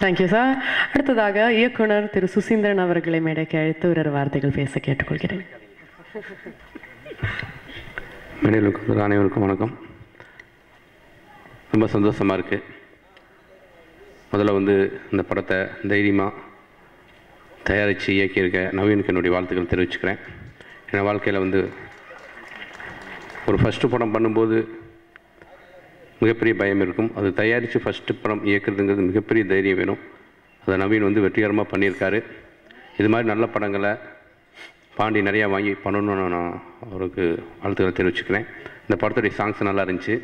thank you sir அடுத்ததாக இயக்குனர் திரு சுசீந்திரன் அவர்களை மேடைக்கு அழைத்து ஒரு வார்த்தைகள் பேச கேட்டுக்கொள்கிறேன் மேடையில் இருக்கிற அனைவருக்கும் வணக்கம் ரொம்ப சந்தோஷமாக இருக்குது முதல்ல வந்து இந்த படத்தை தைரியமாக தயாரித்து இயக்கியிருக்க நவீனுக்கு என்னுடைய வாழ்த்துக்கள் தெரிவிச்சுக்கிறேன் என் வாழ்க்கையில் வந்து ஒரு ஃபஸ்ட்டு படம் பண்ணும்போது மிகப்பெரிய பயம் இருக்கும் அது தயாரித்து ஃபஸ்ட்டு படம் இயக்குறதுங்கிறது மிகப்பெரிய தைரியம் வேணும் அதை நவீன் வந்து வெற்றிகரமாக பண்ணியிருக்காரு இது மாதிரி நல்ல படங்களை பாண்டி நிறையா வாங்கி பண்ணணும்னு நான் அவருக்கு வாழ்த்துக்களை தெரிவிச்சுக்கிறேன் இந்த படத்துடைய சாங்ஸ் நல்லா இருந்துச்சு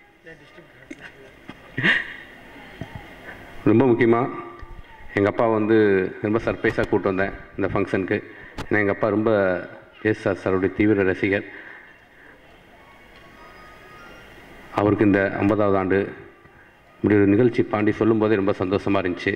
ரொம்ப முக்கியமாக எங்கள் அப்பா வந்து ரொம்ப சர்ப்ரைஸாக கூப்பிட்டு வந்தேன் இந்த ஃபங்க்ஷனுக்கு ஏன்னா எங்கள் அப்பா ரொம்ப எஸ் சார் சாருடைய தீவிர ரசிகர் அவருக்கு இந்த ஐம்பதாவது ஆண்டு இப்படி ஒரு நிகழ்ச்சி பாண்டி சொல்லும்போதே ரொம்ப சந்தோஷமாக இருந்துச்சு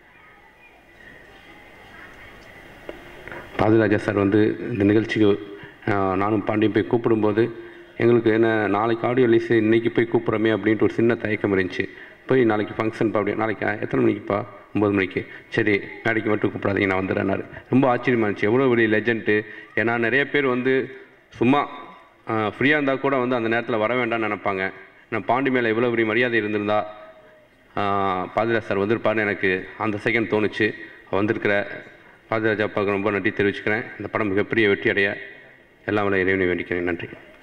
பாதிராஜா சார் வந்து இந்த நிகழ்ச்சிக்கு ஆஹ், நானும் பாண்டியும் போய் கூப்பிடும்போது எங்களுக்கு என்ன நாளைக்கு ஆடியோ ரிலீஸ் இன்றைக்கி போய் கூப்பிட்றோமே அப்படின்ட்டு ஒரு சின்ன தயக்கம் இருந்துச்சு போய் நாளைக்கு ஃபங்க்ஷன்ப்பா அப்படி நாளைக்கு எத்தனை மணிக்குப்பா ஒம்பது மணிக்கு சரி நாளைக்கு மட்டும் கூப்பிடாதீங்க நான் வந்துடுறேன்னாரு ரொம்ப ஆச்சரியமாக இருந்துச்சு எவ்வளோ பெரிய லெஜெண்ட்டு ஏன்னா நிறைய பேர் வந்து சும்மா ஃப்ரீயாக இருந்தால் கூட வந்து அந்த நேரத்தில் வர வேண்டாம்னு நினைப்பாங்க நான் பாண்டி மேலே இவ்வளோ பெரிய மரியாதை இருந்திருந்தா பாதிராஜ் சார் வந்திருப்பாருன்னு எனக்கு அந்த செகண்ட் தோணுச்சு வந்திருக்கிற பாதிராஜா அப்பாவுக்கு ரொம்ப நன்றி தெரிவிச்சுக்கிறேன் இந்த படம் மிகப்பெரிய வெற்றி அடைய எல்லாம் வல்ல இறைவனை வேண்டிக்கிறேன் நன்றி